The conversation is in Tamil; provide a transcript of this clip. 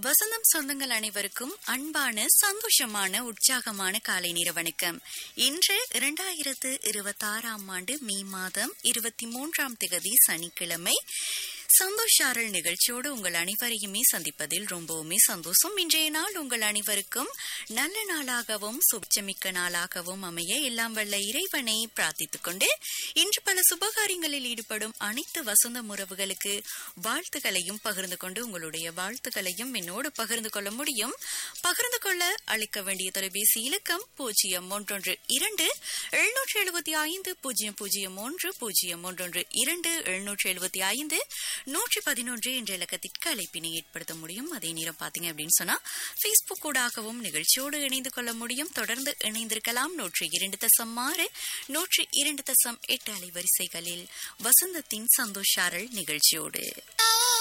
வசந்தம் சொந்தங்கள் அனைவருக்கும் அன்பான சந்தோஷமான உற்சாகமான காலை நேர வணக்கம் இன்று இரண்டாயிரத்து இருபத்தாறாம் ஆண்டு மே மாதம் இருபத்தி மூன்றாம் திகதி சனிக்கிழமை சந்தோஷாரல் நிகழ்ச்சியோடு உங்கள் அனைவரையுமே சந்திப்பதில் ரொம்பவுமே சந்தோஷம் இன்றைய நாள் உங்கள் அனைவருக்கும் நல்ல நாளாகவும் சுபிச்சமிக்க நாளாகவும் அமைய எல்லாம் வல்ல இறைவனை பிரார்த்தித்துக் கொண்டு இன்று பல சுபகாரியங்களில் ஈடுபடும் அனைத்து வசந்த உறவுகளுக்கு வாழ்த்துக்களையும் பகிர்ந்து கொண்டு உங்களுடைய வாழ்த்துக்களையும் என்னோடு பகிர்ந்து கொள்ள முடியும் பகிர்ந்து கொள்ள அளிக்க வேண்டிய தொலைபேசி இலக்கம் பூஜ்ஜியம் ஒன்றொன்று இரண்டு எழுநூற்றி எழுபத்தி ஐந்து பூஜ்ஜியம் பூஜ்ஜியம் ஒன்று பூஜ்ஜியம் ஒன்றொன்று இரண்டு எழுநூற்றி எழுபத்தி ஐந்து நூற்றி பதினொன்று என்ற இலக்கத்திற்கு அழைப்பினை ஏற்படுத்த முடியும் அதே நேரம் பாத்தீங்க அப்படின்னு சொன்னா பேஸ்புக் ஊடாகவும் நிகழ்ச்சியோடு இணைந்து கொள்ள முடியும் தொடர்ந்து இணைந்திருக்கலாம் நூற்றி இரண்டு தசம் ஆறு நூற்றி இரண்டு தசம் எட்டு அலைவரிசைகளில் வசந்தத்தின் சந்தோஷாரல் நிகழ்ச்சியோடு